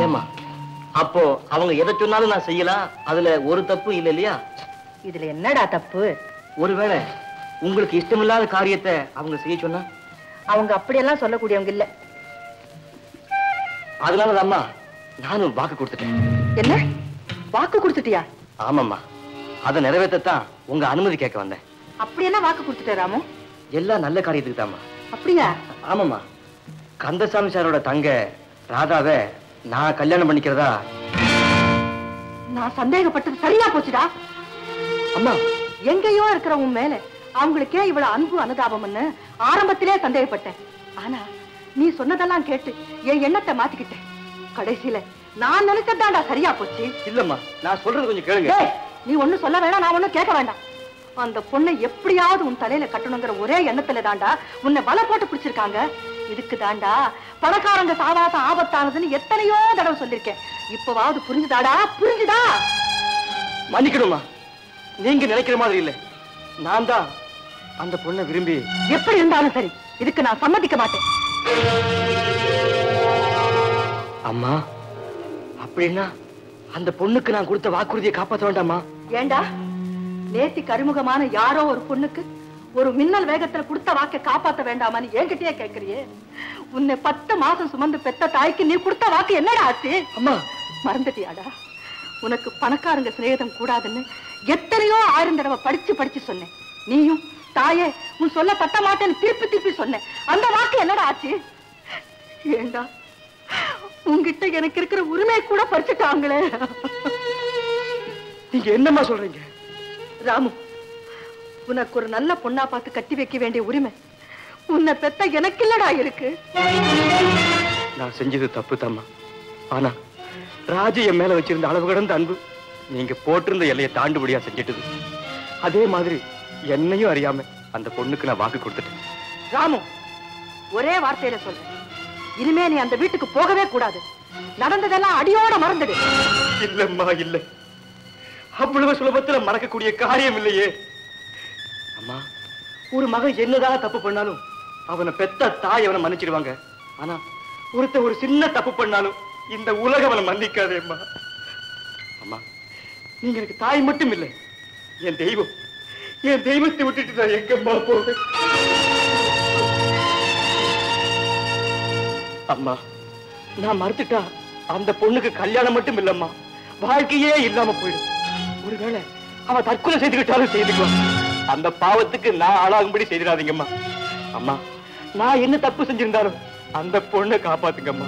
ஏமா அப்போ அவங்க எதை சொன்னாலும் நான் செய்யலாம் அதுல ஒரு தப்பு இல்ல இல்லையா இதுல என்னடா தப்பு ஒருவேளை உங்களுக்கு இஷ்டமில்லாத காரியத்தை அவங்க செய்ய சொன்னா அவங்க அப்படியெல்லாம் சொல்லக்கூடியவங்க இல்ல அதனால அம்மா நானும் வாக்கு கொடுத்துட்டேன் என்ன வாக்கு கொடுத்துட்டியா ஆமாம்மா அதை நிறைவேற்றத்தான் உங்க அனுமதி கேட்க வந்தேன் அப்படி என்ன வாக்கு கொடுத்துட்ட ராமு எல்லாம் நல்ல காரியத்துக்கு தாம்மா அப்படியா ஆமாம்மா கந்தசாமி சாரோட தங்க ராதாவை நான் கல்யாணம் பண்ணிக்கிறதா நான் சந்தேகப்பட்டது சரியா போச்சுடா அம்மா எங்கேயோ இருக்கிற உன் மேல அவங்களுக்கே இவ்வளவு அன்பு அனுதாபம்னு ஆரம்பத்திலே சந்தேகப்பட்டேன் ஆனா நீ சொன்னதெல்லாம் கேட்டு என் எண்ணத்தை மாத்திக்கிட்டேன் கடைசியில நான் நினைச்சதாண்டா சரியா போச்சு இல்லம்மா நான் சொல்றது கொஞ்சம் கேளுங்க டேய், நீ ஒண்ணும் சொல்ல வேணாம் நான் ஒண்ணும் கேட்க வேண்டாம் அந்த பொண்ணை எப்படியாவது உன் தலையில கட்டணுங்கிற ஒரே எண்ணத்துல தாண்டா உன்னை வலை போட்டு பிடிச்சிருக்காங்க இதுக்கு தாண்டா பணக்காரங்க சாவாசம் ஆபத்தானதுன்னு எத்தனையோ தடவை சொல்லிருக்கேன் இப்பவாவது புரிஞ்சுதாடா புரிஞ்சுதா மன்னிக்கணுமா நீங்க நினைக்கிற மாதிரி இல்ல நான் தான் அந்த பொண்ணை விரும்பி எப்படி இருந்தாலும் சரி இதுக்கு நான் சம்மதிக்க மாட்டேன் அம்மா அப்படின்னா அந்த பொண்ணுக்கு நான் கொடுத்த வாக்குறுதியை காப்பாற்ற வேண்டாமா ஏண்டா நேத்தி கருமுகமான யாரோ ஒரு பொண்ணுக்கு ஒரு மின்னல் வேகத்துல கொடுத்த வாக்கை காப்பாத்த வேண்டாமான்னு என்கிட்டயே கேக்குறியே உன்னை பத்து மாசம் சுமந்து பெத்த தாய்க்கு நீ கொடுத்த வாக்கு என்னடா ஆச்சு அம்மா மறந்துட்டியாடா உனக்கு பணக்காரங்க சிநேகிதம் கூடாதுன்னு எத்தனையோ ஆயிரம் தடவை படிச்சு படிச்சு சொன்னேன் நீயும் தாயே உன் சொல்ல பத்த மாட்டேன்னு திருப்பி திருப்பி சொன்னேன் அந்த வாக்கு என்னடா ஆச்சு ஏண்டா உன்கிட்ட எனக்கு இருக்கிற உரிமை கூட பறிச்சுட்டாங்களே நீங்க என்னம்மா சொல்றீங்க ராமு உனக்கு ஒரு நல்ல பொண்ணா பார்த்து கட்டி வைக்க வேண்டிய உரிமை உன்னை பெத்த எனக்கு இல்லடா இருக்கு நான் செஞ்சது தப்பு தாம்மா ஆனா ராஜு என் மேல வச்சிருந்த அளவு கடந்த அன்பு நீங்க போட்டிருந்த எல்லையை தாண்டுபடியா செஞ்சிட்டது அதே மாதிரி என்னையும் அறியாம அந்த பொண்ணுக்கு நான் வாக்கு கொடுத்துட்டேன் ராமு ஒரே வார்த்தையில சொல்றேன் இனிமே நீ அந்த வீட்டுக்கு போகவே கூடாது நடந்ததெல்லாம் அடியோட மறந்துடு இல்லம்மா இல்ல அவ்வளவு சுலபத்துல மறக்கக்கூடிய காரியம் இல்லையே அம்மா ஒரு மகன் என்னதான் தப்பு பண்ணாலும் அவனை பெத்த தாய் அவனை மன்னிச்சிடுவாங்க ஆனா ஒருத்தன் ஒரு சின்ன தப்பு பண்ணாலும் இந்த உலகம் அவனை மன்னிக்காதே அம்மா அம்மா நீங்க எனக்கு தாய் மட்டும் இல்லை என் தெய்வம் என் தெய்வத்தை விட்டுட்டு நான் எங்கம்மா போவேன் அம்மா நான் மறுத்துட்டா அந்த பொண்ணுக்கு கல்யாணம் மட்டும் இல்லம்மா வாழ்க்கையே இல்லாம போயிடும் ஒருவேளை அவ தற்கொலை செய்துக்கிட்டாலும் செய்துக்குவான் அந்த பாவத்துக்கு நான் ஆளாகும்படி செய்திடாதீங்கம்மா அம்மா நான் என்ன தப்பு செஞ்சிருந்தாலும் அந்த பொண்ணை காப்பாத்துங்கம்மா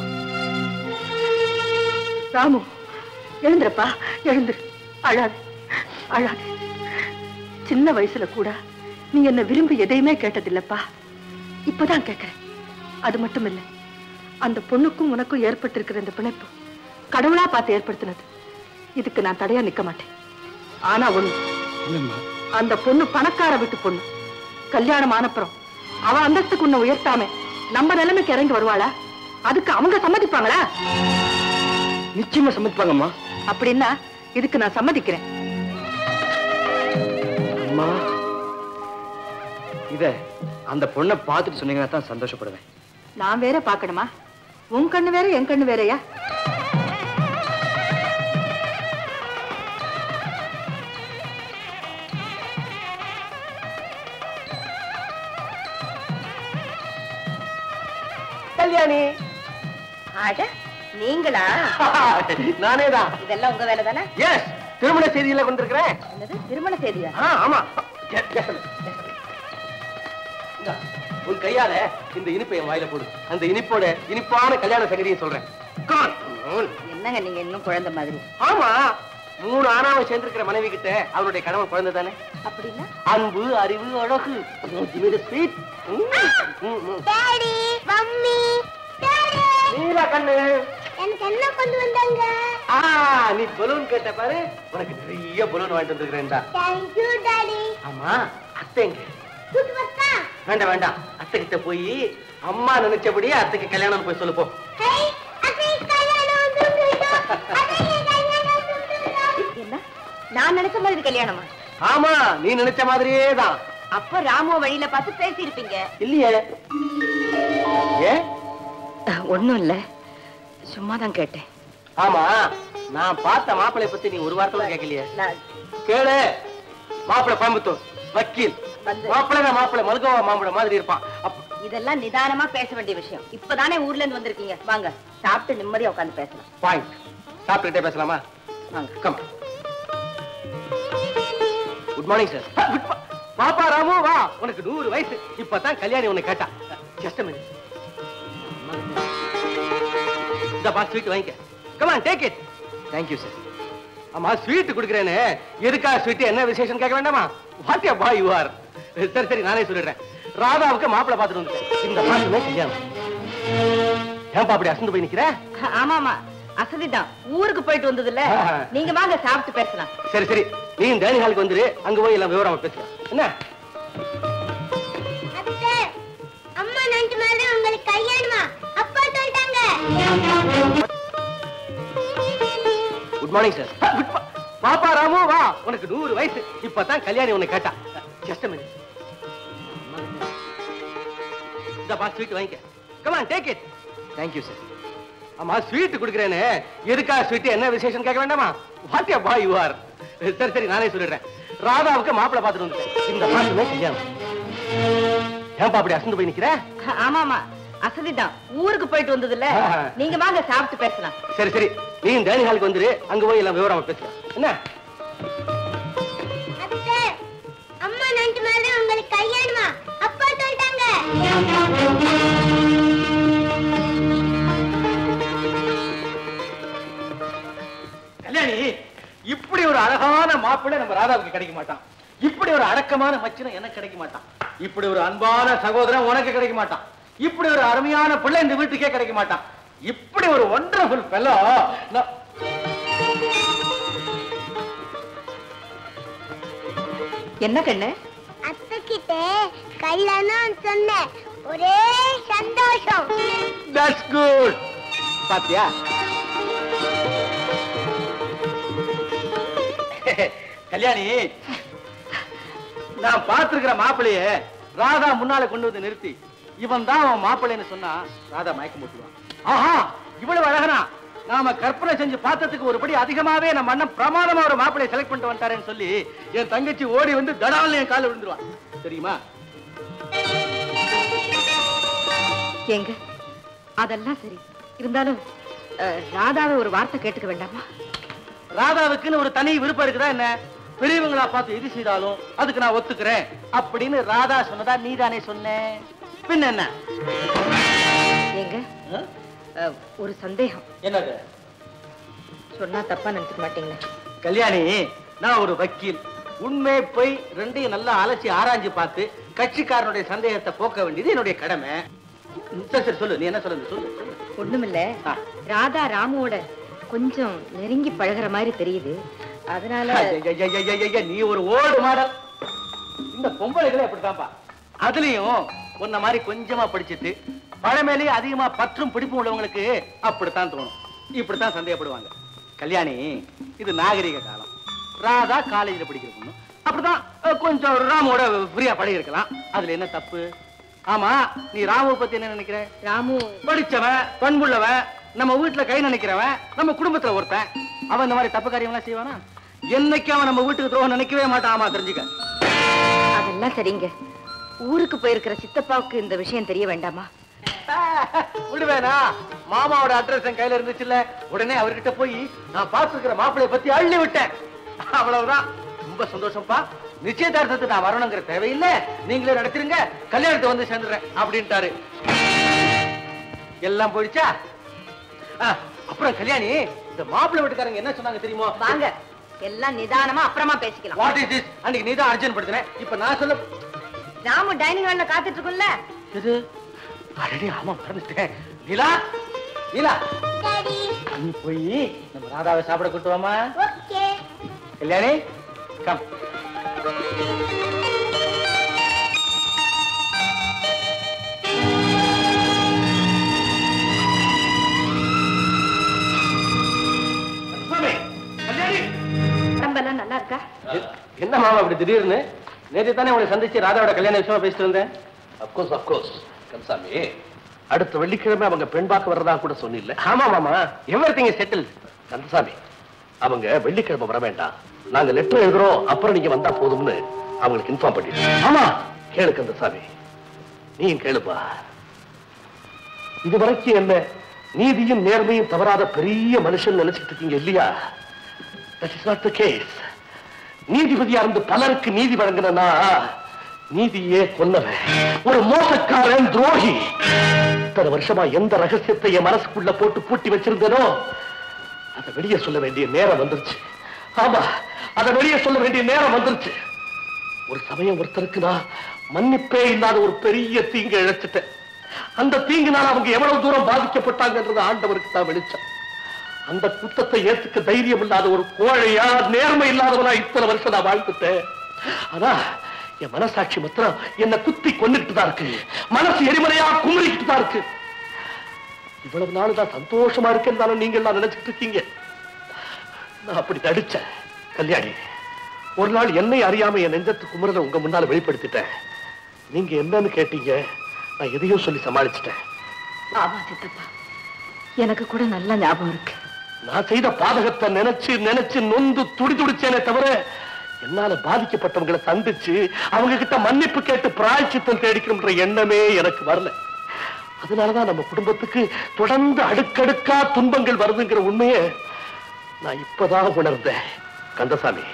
ராமு எழுந்திருப்பா எழுந்திரு அழாது அழாது சின்ன வயசுல கூட நீ என்ன விரும்பி எதையுமே கேட்டதில்லப்பா இப்பதான் கேட்கிறேன் அது மட்டும் இல்ல அந்த பொண்ணுக்கும் உனக்கும் ஏற்பட்டிருக்கிற இந்த பிணைப்பு கடவுளா பார்த்து ஏற்படுத்தினது இதுக்கு நான் தடையா நிக்க மாட்டேன் ஆனா ஒண்ணு என்னம்மா அந்த பொண்ணு பணக்கார வீட்டு பொண்ணு கல்யாணம் ஆனப்புறம் அவ அந்தஸ்துக்கு உன்னை உயர்த்தாம நம்ம நிலைமைக்கு இறங்கி வருவாளா அதுக்கு அவங்க சம்மதிப்பாங்களா நிச்சயமா சமைப்பாங்கம்மா அப்படின்னா இதுக்கு நான் சம்மதிக்கிறேன் அம்மா இத அந்த பொண்ணை பார்த்துட்டு சொன்னீங்கன்னா தான் சந்தோஷப்படுவேன் நான் வேற பார்க்கணுமா உன் கண்ணு வேற என் கண்ணு வேறயா கல்யாணி ஆட நீங்களா நானே தான் இதெல்லாம் உங்க வேலை தானே எஸ் திருமண செய்தியில வந்திருக்கிறேன் என்னது திருமண செய்தியா ஆ, ஆமா எ- எ- இந்தா, உன் கையால இந்த இனிப்பை என் வாயில போடு அந்த இனிப்போட இனிப்பான கல்யாண சங்கதியை சொல்றேன் Come on. என்னங்க நீங்க இன்னும் குழந்தை மாதிரி ஆமா மூணு ஆணாவை சேர்ந்திருக்கிற மனைவி கிட்ட அவருடைய கணவன் குழந்தை தானே அப்படின்னா அன்பு அறிவு அழகு sweet daddy mummy daddy Neela கண்ணு எனக்கு என்ன கொண்டு வந்தாங்க ஆ நீ பலூன் கேட்ட பாரு உனக்கு நிறைய பலூன் வாங்கிட்டு வந்திருக்கிறேன்டா தேங்க் யூ டாடி ஆமா அத்தைங்க கூட்டு வந்தா வேண்டாம் வேண்டாம் அத்தை கிட்ட போய் அம்மா நினைச்சபடியே அத்தைக்கு கல்யாணம் போய் சொல்லு போ ஹே அத்தை கல்யாணம் வந்துருக்கா அத்தை கல்யாணம் வந்துருக்கா என்ன நான் நினைச்ச மாதிரி கல்யாணமா ஆமா நீ நினைச்ச மாதிரியே தான் அப்ப ராமோ வழியில பார்த்து பேசி இருப்பீங்க இல்லையே ஏ ஒண்ணும் இல்ல சும்மா தான் கேட்டேன் ஆமா நான் பார்த்த மாப்பிளை பத்தி நீ ஒரு வார்த்தை கேட்கலையே நான் கேளு மாப்பிளை கோயம்புத்தூர் வக்கீல் வந்து- மாப்பிள்ளை மாப்பிளை மல்கோவா மாம்பழம் மாதிரி இருப்பான் அப்ப இதெல்லாம் நிதானமா பேச வேண்டிய விஷயம் இப்பதானே ஊர்ல இருந்து வந்திருக்கீங்க வாங்க சாப்பிட்டு நிம்மதியா உட்கார்ந்து பேசலாம் பாயிண்ட் சாப்பிட்டுட்டே பேசலாமா வாங்க கம் குட் மார்னிங் சார் பாப்பா ராமு வா உனக்கு நூறு வயசு இப்பதான் கல்யாணி உன்னை கேட்டா ஜஸ்ட் மினிட் இந்த பா ஸ்வீட் வாங்கிக்க come on take it thank you sir ஆமா ஸ்வீட் குடுக்குறேன்னு எதுக்கா ஸ்வீட் என்ன விசேஷம் கேட்க வேண்டாமா what ya boy you are சரி சரி நானே சொல்லிடுறேன் ராதாவுக்கு மாப்பிள்ளை பார்த்துட்டு வந்துட்டேன் இந்த மாசமே கல்யாணம் ஏன்பா அப்படி அசந்து போய் நிக்கிற ஆமா ஆமா அசதிதான் ஊருக்கு போயிட்டு வந்ததுல ஆ. நீங்க வாங்க சாப்பிட்டு பேசலாம் சரி சரி நீ டேனி ஹாலுக்கு வந்துரு அங்க போய் எல்லாம் விவரமா பேசலாம் என்ன அத்தை அம்மா நஞ்சு மாதிரி உங்களுக்கு கல்யாணமா அப்பா சொல்லிட்டாங்க குட் மார்னிங் சார் பாப்பா ராமு வா உனக்கு நூறு வயசு இப்பதான் கல்யாணி உன்னை கேட்டா ஜஸ்ட் மினிட் இந்த பா ஸ்வீட் வாங்கிக்க come on take it thank you sir ஆமா ஸ்வீட் குடுக்குறேன்னு எதுக்கா ஸ்வீட் என்ன விசேஷம் கேட்க வேண்டாமா what ya boy you are சரி சரி நானே சொல்லிடுறேன் ராதாவுக்கு மாப்பிள்ளை பார்த்துட்டு வந்துட்டேன் இந்த மாசமே கல்யாணம் ஏன்பா அப்படி அசந்து போய் நிக்கிற ஆமா ஆமா அசதிதான் ஊருக்கு போயிட்டு வந்ததுல ஆ. நீங்க வாங்க சாப்பிட்டு பேசலாம் சரி சரி நீ டேனி ஹாலுக்கு வந்துரு அங்க போய் எல்லாம் விவரமா பேசலாம் என்ன அத்தை அம்மா நஞ்சு மாதிரி உங்களுக்கு கல்யாணமா அப்பா சொல்லிட்டாங்க கல்யாணி இப்படி ஒரு அழகான மாப்பிள்ளை நம்ம ராதாவுக்கு கிடைக்க மாட்டான் இப்படி ஒரு அடக்கமான மச்சினம் எனக்கு கிடைக்க மாட்டான் இப்படி ஒரு அன்பான சகோதரன் உனக்கு கிடைக்க மாட்டான் இப்படி ஒரு அருமையான பிள்ளை இந்த வீட்டுக்கே கிடைக்க மாட்டான் இப்படி ஒரு ஒண்டர்ஃபுல் ஃபெல்லோ என்ன கண்ணு அத்தை கிட்ட கல்யாணம் சொன்னேன் ஒரே சந்தோஷம் தட்ஸ் குட் பாத்தியா கல்யாணி நான் பார்த்திருக்கிற மாப்பிளைய ராதா முன்னால கொண்டு வந்து நிறுத்தி இவன் தான் அவன் மாப்பிள்ளைன்னு சொன்னா ராதா மயக்கம் போட்டுருவான் ஆஹா இவ்வளவு அழகனா நாம கற்பனை செஞ்சு பார்த்ததுக்கு ஒருபடி அதிகமாவே நம்ம அண்ணன் பிரமாதமா ஒரு மாப்பிளைய செலக்ட் பண்ணிட்டு வந்துட்டாரேன்னு சொல்லி என் தங்கச்சி ஓடி வந்து தடால்னு என் கால விழுந்துருவான் தெரியுமா ஏங்க அதெல்லாம் சரி இருந்தாலும் அஹ், ராதாவை ஒரு வார்த்தை கேட்டுக்க வேண்டாமா ராதாவுக்குன்னு ஒரு தனி விருப்பம் இருக்குதா என்ன பெரியவங்களா பார்த்து எது செய்தாலும் அதுக்கு நான் ஒத்துக்கிறேன் அப்படின்னு ராதா சொன்னதா நீதானே சொன்ன பின்ன என்ன ஏங்க அஹ், ஒரு சந்தேகம் என்னது சொன்னா தப்பா நினைச்சுக்க மாட்டீங்களா கல்யாணி நான் ஒரு வக்கீல் உண்மை போய் ரெண்டையும் நல்லா அலசி ஆராய்ஞ்சு பார்த்து கட்சிக்காரனுடைய சந்தேகத்தை போக்க வேண்டியது என்னுடைய கடமை ம், சரி சரி சொல்லு நீ என்ன சொல்லுங்க சொல்லு சொல்லு ஒண்ணுமில்ல ஆ. ராதா ராமுவோட கொஞ்சம் நெருங்கி பழகுற மாதிரி தெரியுது அதனால ஐயையையையைய, நீ ஒரு ஓல்டு மாடல் இந்த பொம்பளைகளே அப்படித்தான்ப்பா அதுலயும் உன்ன மாதிரி கொஞ்சமா படிச்சுட்டு பழமேலேயே அதிகமா பற்றும் பிடிப்பும் உள்ளவங்களுக்கு அப்படித்தான் தோணும் இப்படித்தான் சந்தேகப்படுவாங்க கல்யாணி இது நாகரிக காலம் ராதா காலேஜ்ல படிக்கிற பொண்ணு அப்படிதான் அஹ், கொஞ்சம் ராமோட ஃப்ரீயா பழகி இருக்கலாம் அதுல என்ன தப்பு ஆமா நீ ராமுவை பத்தி என்ன நினைக்கிற ராமு படிச்சவன் பண்புள்ளவன் நம்ம வீட்டுல கை நினைக்கிறவன் நம்ம குடும்பத்துல ஒருத்தன் அவன் இந்த மாதிரி தப்பு காரியம்லாம் செய்வானா என்னைக்கு அவன் நம்ம வீட்டுக்கு துரோகம் நினைக்கவே மாட்டான் ஆமா தெரிஞ்சுக்க அதெல்லாம் சரிங்க ஊருக்கு போயிருக்கிற சித்தப்பாவுக்கு இந்த விஷயம் தெரிய வேண்டாமா விடுவேனா மாமாவோட அட்ரஸ் என் கையில இருந்துச்சுல்ல உடனே அவர்கிட்ட போய் நான் பார்த்திருக்கிற மாப்பிளைய பத்தி அள்ளி விட்டேன் அவ்வளவுதான் ரொம்ப சந்தோஷம்ப்பா நிச்சயதார்த்தத்துக்கு நான் வரணுங்கிற தேவையில்லை நீங்களே நடத்திருங்க கல்யாணத்தை வந்து சேர்ந்துடுறேன் அப்படின்ட்டாரு எல்லாம் போயிடுச்சா ஆ, அப்புறம் கல்யாணி இந்த மாப்பிள்ளை வீட்டுக்காரங்க என்ன சொன்னாங்க தெரியுமா வாங்க எல்லாம் நிதானமா அப்புறமா பேசிக்கலாம் வாட் இஸ் திஸ் அன்னைக்கு நீ தான் அர்ஜென்ட் படுத்தின இப்ப நான் சொல்ல ராமு டைனிங் ஹால்ல காத்துட்டு இருக்கும்ல இது அடடி ஆமா மறந்துட்டேன் நீலா நீலா டாடி நீ போய் நம்ம ராதாவை சாப்பிட கூட்டு வாமா ஓகே கல்யாணி கம் உடம்பெல்லாம் நல்லா இருக்கா என்ன மாமா அப்படி திடீர்னு நேற்று தானே உங்களை சந்திச்சு ராதாவோட கல்யாண விஷயமா பேசிட்டு இருந்தேன் அப்கோர்ஸ் அப்கோர்ஸ் கந்தசாமி அடுத்த வெள்ளிக்கிழமை அவங்க பெண் பார்க்க வர்றதா கூட சொன்னில்ல ஆமா மாமா எவ்ரி திங் செட்டில் கந்தசாமி அவங்க வெள்ளிக்கிழமை வர வேண்டாம் நாங்க லெட்டர் எழுதுறோம் அப்புறம் நீங்க வந்தா போதும்னு அவங்களுக்கு இன்ஃபார்ம் பண்ணிட்டோம் ஆமா கேளு கந்தசாமி நீயும் கேளுப்பா இதுவரைக்கும் என்ன நீதியும் நேர்மையும் தவறாத பெரிய மனுஷன் நினைச்சிட்டு இருக்கீங்க இல்லையா that is not the case நீதிபதியா இருந்து பலருக்கு நீதி வழங்கினா நீதியே கொன்னவன் ஒரு மோசக்காரன் துரோகி இத்தனை வருஷமா எந்த ரகசியத்தை என் மனசுக்குள்ள போட்டு பூட்டி வச்சிருந்தேனோ அதை வெளியே சொல்ல வேண்டிய நேரம் வந்துருச்சு ஆமா அதை வெளியே சொல்ல வேண்டிய நேரம் வந்துருச்சு ஒரு சமயம் ஒருத்தருக்கு நான் மன்னிப்பே இல்லாத ஒரு பெரிய தீங்கு இழைச்சிட்டேன் அந்த தீங்குனால அவங்க எவ்வளவு தூரம் பாதிக்கப்பட்டாங்கன்றது ஆண்டவருக்கு தான் வெளிச்சம் அந்த குத்தத்தை ஏத்துக்க தைரியம் இல்லாத ஒரு கோழையா நேர்மை இல்லாதவனா இத்தனை வருஷம் நான் வாழ்ந்துட்டேன் ஆனா என் மனசாட்சி மாத்திரம் என்ன குத்தி கொண்டுட்டு தான் இருக்கு மனசு எரிமலையா குமரிக்கிட்டு தான் இருக்கு இவ்வளவு நாள் தான் சந்தோஷமா இருக்கேன்னு நீங்க எல்லாம் நினைச்சிட்டு இருக்கீங்க நான் அப்படி நடிச்சேன் கல்யாணி ஒரு நாள் என்னை அறியாம என் நெஞ்சத்து குமுறதை உங்க முன்னால வெளிப்படுத்திட்டேன் நீங்க என்னன்னு கேட்டீங்க நான் எதையோ சொல்லி சமாளிச்சிட்டேன் ஆமா சித்தப்பா எனக்கு கூட நல்ல ஞாபகம் இருக்கு நான் செய்த பாதகத்தை நினைச்சு நினைச்சு நொந்து துடி துடிச்சேனே தவிர என்னால பாதிக்கப்பட்டவங்களை சந்திச்சு அவங்க கிட்ட மன்னிப்பு கேட்டு பிராய்ச்சித்தம் தேடிக்கணும்ன்ற எண்ணமே எனக்கு வரல அதனாலதான் நம்ம குடும்பத்துக்கு தொடர்ந்து அடுக்கடுக்கா துன்பங்கள் வருதுங்கிற உண்மையை நான் இப்பதான் உணர்ந்தேன் கந்தசாமி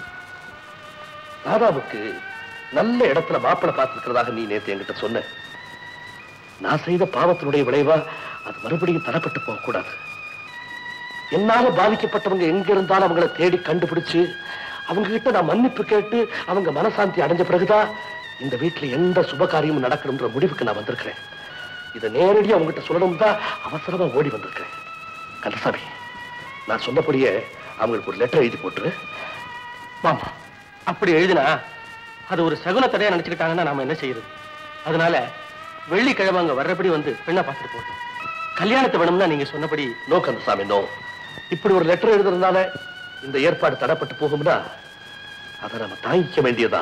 ராதாவுக்கு நல்ல இடத்துல மாப்பிளை பார்த்திருக்கிறதாக நீ நேத்து என்கிட்ட சொன்ன நான் செய்த பாவத்தினுடைய விளைவா அது மறுபடியும் தடப்பட்டு போக கூடாது என்னால பாதிக்கப்பட்டவங்க எங்க இருந்தாலும் அவங்கள தேடி கண்டுபிடிச்சு அவங்க கிட்ட நான் மன்னிப்பு கேட்டு அவங்க மனசாந்தி அடைஞ்ச பிறகுதான் இந்த வீட்டுல எந்த சுப காரியமும் நடக்கணும்ன்ற முடிவுக்கு நான் வந்திருக்கிறேன் இதை நேரடியா உங்ககிட்ட சொல்லணும் தான் அவசரமா ஓடி வந்திருக்கிறேன் கந்தசாமி நான் சொன்னபடியே அவங்களுக்கு ஒரு லெட்டர் எழுதி போட்டுரு மாமா அப்படி எழுதினா அது ஒரு சகுன தடையா நினைச்சுக்கிட்டாங்கன்னா நாம என்ன செய்யறது அதனால வெள்ளிக்கிழமை அங்க வர்றபடி வந்து பெண்ணை பார்த்துட்டு போட்டோம் கல்யாணத்தை வேணும்னா நீங்க சொன்னபடி நோ கந்தசாமி நோ இப்படி ஒரு லெட்டர் எழுதுறதுனால இந்த ஏற்பாடு தடப்பட்டு போகும்னா அதை நம்ம தாங்கிக்க வேண்டியதா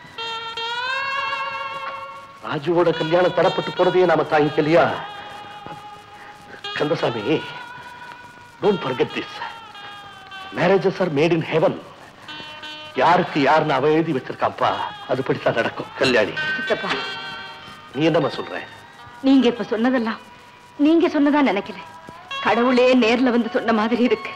ராஜுவோட கல்யாணம் தடப்பட்டு போறதையே நாம தாங்கிக்கலையா Kandasamy don't forget this marriages are made in heaven யாருக்கு யாருன்னு அவன் எழுதி வச்சிருக்காப்பா அதுபடித்தான் நடக்கும் கல்யாணி சித்தப்பா நீ என்னம்மா சொல்ற நீங்க இப்ப சொன்னதெல்லாம் நீங்க சொன்னதா நினைக்கிறேன் கடவுளே நேர்ல வந்து சொன்ன மாதிரி இருக்கு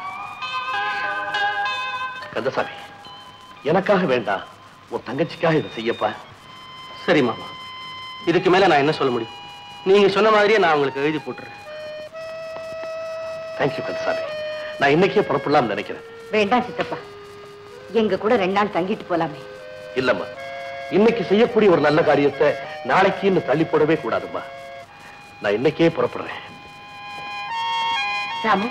கந்தசாமி எனக்காக வேண்டாம் உன் தங்கச்சிக்காக இதை செய்யப்பா சரி மாமா இதுக்கு மேல நான் என்ன சொல்ல முடியும் நீங்க சொன்ன மாதிரியே நான் உங்களுக்கு எழுதி போட்டுறேன் தேங்க்யூ கந்தசாமி நான் இன்னைக்கே புறப்படலாம்னு நினைக்கிறேன் வேண்டாம் சித்தப்பா எங்க கூட ரெண்டு நாள் தங்கிட்டு போலாமே இல்லம்மா இன்னைக்கு செய்யக்கூடிய ஒரு நல்ல காரியத்தை நாளைக்கு இன்னும் தள்ளி போடவே கூடாதும்மா நான் இன்னைக்கே புறப்படுறேன் ராமு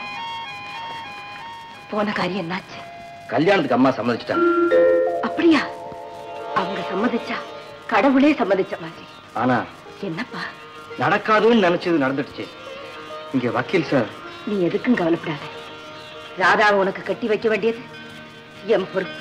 போன காரியம் என்னாச்சு கல்யாணத்துக்கு அம்மா சம்மதிச்சிட்டாங்க அப்படியா அவங்க சம்மதிச்சா கடவுளே சம்மதிச்ச மாதிரி ஆனா என்னப்பா நடக்காதுன்னு நினைச்சது நடந்துடுச்சு இங்க வக்கீல் சார் நீ எதுக்கும் கவலைப்படாத ராதாவை உனக்கு கட்டி வைக்க வேண்டியது என் பொறுப்பு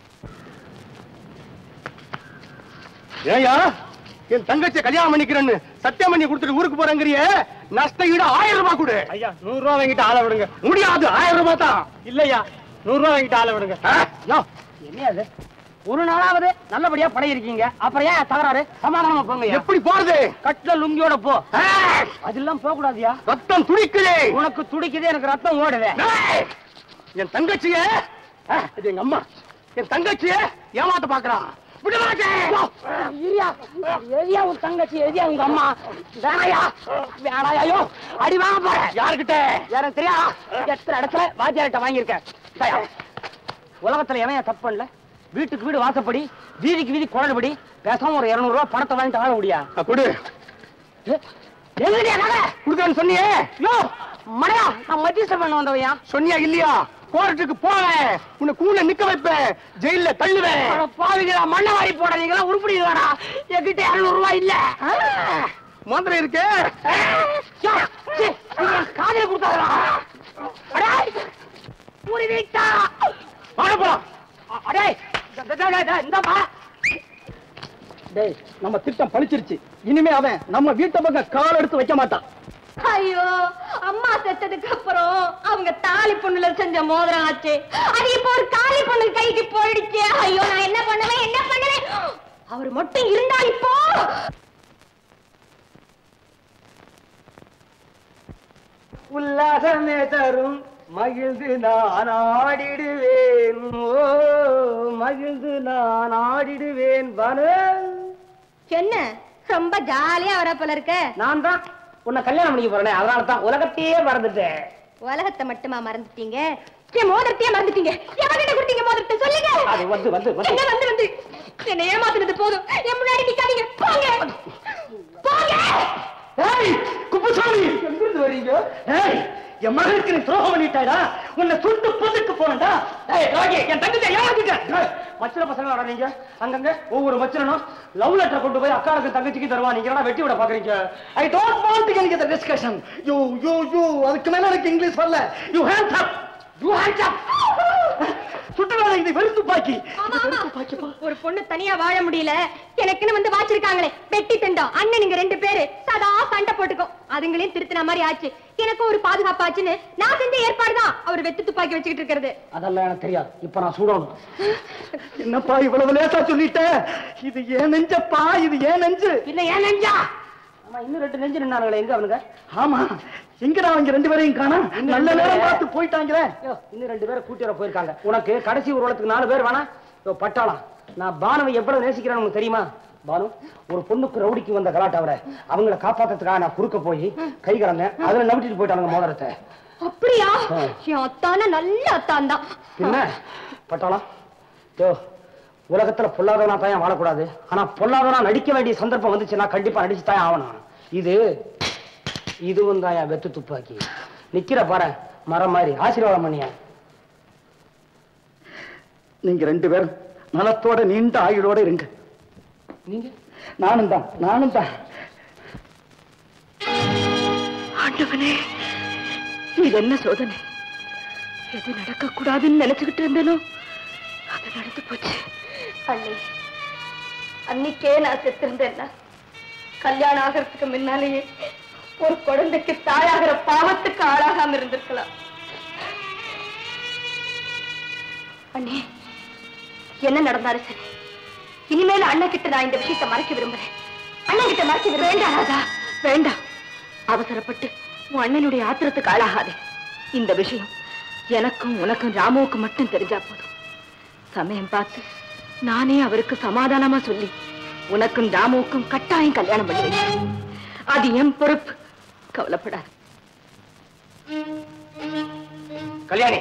ஏயா என் தங்கச்சியை கல்யாணம் பண்ணிக்கிறேன்னு சத்தியம் பண்ணி கொடுத்துட்டு ஊருக்கு போறேங்கிறியே நஷ்ட ஈடு ஆயிரம் ரூபாய் கொடு ஐயா நூறு ரூபாய் வாங்கிட்டு ஆள விடுங்க முடியாது ஆயிரம் ரூபாய் தான் இல்லையா நூறு ரூபாய் வாங்கிட்டு ஆள விடுங்க என்னது ஒரு நாளாவது நல்லபடியா படையிருக்கீங்க அப்புறம் ஏன் தகராறு சமாதானமா போங்க எப்படி போறது கட்டில லுங்கியோட போ அதெல்லாம் போக கூடாதியா ரத்தம் துடிக்குது உனக்கு துடிக்குது எனக்கு ரத்தம் ஓடுது டேய்! என் தங்கச்சிய இது எங்க அம்மா என் தங்கச்சிய ஏமாத்த பாக்குறான் விட மாட்டேன் இரியா எரியா உன் தங்கச்சி எரியா உங்க அம்மா வேணாயா வேணாயோ அடி வாங்க போற யாருக்கிட்ட யாரும் தெரியா எத்தனை இடத்துல வாத்தியார்கிட்ட வாங்கியிருக்கேன் இந்தாயா. உலகத்துல எவன் தப்பு பண்ணல வீட்டுக்கு வீடு வாசப்படி வீதிக்கு வீதி குழல்படி பேசாம ஒரு இருநூறு ரூபாய் பணத்தை வாங்கிட்டு வாழ முடியா கொடு எங்கடியா நகை குடுக்கன்னு சொன்னியே யோ மடையா நான் மத்தியஸ்தம் பண்ண வந்தவையா சொன்னியா இல்லையா கோர்ட்டுக்கு போவேன் உன்னை கூட நிக்க வைப்பேன் ஜெயில தள்ளுவேன் பாவிகளா மண்ணை வாரி போடுறீங்களா உருப்படிங்களாடா என்கிட்ட இருநூறு ரூபாய் இல்ல மந்திரம் இருக்கு யோ, சீ, நீங்க என் காதுல கொடுத்தாங்களா அடே ஊரி வீட்டா போலாம் அடே இந்த- இந்த- இந்த- இந்த- இந்தாப்பா டேய் நம்ம திட்டம் பழிச்சிருச்சு இனிமே அவன் நம்ம வீட்டை பக்கம் கால் எடுத்து வைக்க மாட்டான் ஐயோ அம்மா செத்ததுக்கு அப்புறம் அவங்க தாலி பொண்ணுல செஞ்ச மோதிரம் ஆச்சு அது இப்போ ஒரு காலி பொண்ணு கைக்கு போயிடுச்சு ஐயோ நான் என்ன பண்ணுவேன் என்ன பண்ணுவேன் அவர் மட்டும் இருந்தா இப்போ உல்லாசமே தரும் மகிழ்ந்து நான் ஆடிடுவேன் ஓ மகிழ்ந்து நான் ஆடிடுவேன் பானு என்ன ரொம்ப ஜாலியா வர போல இருக்க நான் தான் உன்னை கல்யாணம் பண்ணிக்க போறேன் அதனால தான் உலகத்தையே மறந்துட்டேன் உலகத்தை மட்டுமா மறந்துட்டீங்க என் மோதிரத்தையே மறந்துட்டீங்க எவகிட்ட கொடுத்தீங்க மோதிரத்தை சொல்லுங்க அது வந்து வந்து வந்து என்ன வந்து வந்து என்ன ஏமாத்துனது போதும் என் முன்னாடி நிக்காதீங்க போங்க போங்க ஏய் குப்புசாமி எங்கிருந்து வரீங்க ஏய் என் மகனுக்கு நீ துரோகம் பண்ணிட்டாடா உன்னை சுட்டு புதுக்கு போனடா ஏய் ராகி என் தங்கத்தை ஏமாத்திட்டேன் மச்சர பசங்க வர நீங்க அங்கங்க ஒவ்வொரு மச்சரனும் லவ் லெட்டர் கொண்டு போய் அக்காளுக்கு தங்கச்சிக்கு தருவா நீங்க என்ன வெட்டி விட பாக்குறீங்க I don't want to get இந்த டிஸ்கஷன் யூ யூ யூ அதுக்கு மேல எனக்கு இங்கிலீஷ் வரல you hands up you hands up சுட்டுறாத இது வெறும் துப்பாக்கி இது வெறும் துப்பாக்கிப்பா ஒரு பொண்ணு தனியா வாழ முடியல எனக்குன்னு வந்து வாச்சிருக்காங்களே வெட்டி தண்டம் அண்ணன் நீங்க ரெண்டு பேரு சதா சண்டை போட்டுக்கோ அதுங்களையும் திருத்தின மாதிரி ஆச்சு எனக்கு ஒரு பாதுகாப்பாச்சுன்னு நான் செஞ்ச ஏற்பாடுதான் அவர் வெத்து துப்பாக்கி வச்சுக்கிட்டு இருக்கிறது அதெல்லாம் எனக்கு தெரியாது இப்ப நான் சூடணும் என்னப்பா இவ்வளவு லேசா சொல்லிட்ட இது ஏன் நெஞ்சப்பா இது ஏன் நெஞ்சு பின்ன ஏன் நெஞ்சா ஆமா இன்னும் ரெண்டு நெஞ்சு நின்னாங்களே எங்க அவனுங்க ஆமா எங்கடா அவங்க ரெண்டு பேரையும் காணோம் நல்ல நேரம் பார்த்து போயிட்டாங்களே ஐயோ, இன்னும் ரெண்டு பேரை கூட்டி வர போயிருக்காங்க உனக்கு கடைசி ஊர்வலத்துக்கு நாலு பேர் வேணா இதோ பட்டாளம் நான் பானுவை எவ்வளவு நேசிக்கிறேன்னு உனக்கு தெரியுமா பானு ஒரு பொண்ணுக்கு ரவுடிக்கு வந்த கலாட்டாவிட அவங்கள காப்பாத்துறதுக்காக நான் குறுக்க போய் கை கலந்தேன் அதுல நம்பிட்டு போயிட்டாங்க மோதிரத்தை அப்படியா என் அத்தான நல்ல அத்தான் தான் என்ன பட்டாளம் யோ உலகத்துல பொல்லாதவனா தான் வாழக்கூடாது ஆனா பொல்லாதவனா நடிக்க வேண்டிய சந்தர்ப்பம் வந்துச்சுன்னா கண்டிப்பா நடிச்சு தான் ஆகணும் இது இதுவும் தான் என் வெத்து துப்பாக்கி நிக்கிற பாரு மரம் மாதிரி ஆசீர்வாதம் பண்ணியா நீங்க ரெண்டு பேரும் நலத்தோட நீண்ட ஆயுளோட இருங்க நீங்க நானும் தான் நானும் தான் ஆண்டவனே இது என்ன சோதனை எது நடக்க கூடாதுன்னு நினைச்சுக்கிட்டு இருந்தேனோ அது நடந்து போச்சு அண்ணி அன்னைக்கே நான் செத்திருந்தேன்னா கல்யாணம் ஆகிறதுக்கு முன்னாலேயே ஒரு குழந்தைக்கு தாயாகிற பாவத்துக்கு ஆளாகாம இருந்திருக்கலாம் அண்ணே என்ன நடந்தாலும் சரி இனிமேல் அண்ணன் கிட்ட நான் இந்த விஷயத்தை மறைக்க விரும்புறேன் அண்ணன் கிட்ட மறைக்க விரும்ப வேண்டாம் ராதா வேண்டாம் அவசரப்பட்டு உன் அண்ணனுடைய ஆத்திரத்துக்கு ஆளாகாதே இந்த விஷயம் எனக்கும் உனக்கும் ராமுவுக்கு மட்டும் தெரிஞ்சா போதும் சமயம் பார்த்து நானே அவருக்கு சமாதானமா சொல்லி உனக்கும் ராமுவுக்கும் கட்டாயம் கல்யாணம் பண்ணி வைக்கிறேன் அது என் பொறுப்பு கவலைப்படாது கல்யாணி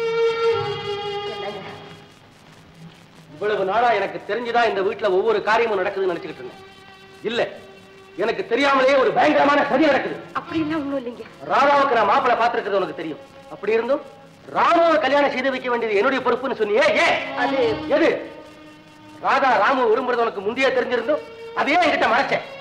இவ்வளவு நாளா எனக்கு தெரிஞ்சுதான் இந்த வீட்டுல ஒவ்வொரு காரியமும் நடக்குதுன்னு நினைச்சுக்கிட்டு இருந்தேன் இல்ல எனக்கு தெரியாமலேயே ஒரு பயங்கரமான சதி நடக்குது அப்படின்னா ஒண்ணும் இல்லைங்க ராதாவுக்கு நான் மாப்பிளை பார்த்திருக்கிறது உனக்கு தெரியும் அப்படி இருந்தும் ராமுவை கல்யாணம் செய்து வைக்க வேண்டியது என்னுடைய பொறுப்புன்னு சொன்னியே ஏன் அது எது ராதா ராமு விரும்புறது உனக்கு முந்தைய தெரிஞ்சிருந்தும் அதையே என்கிட்ட மறைச்சேன்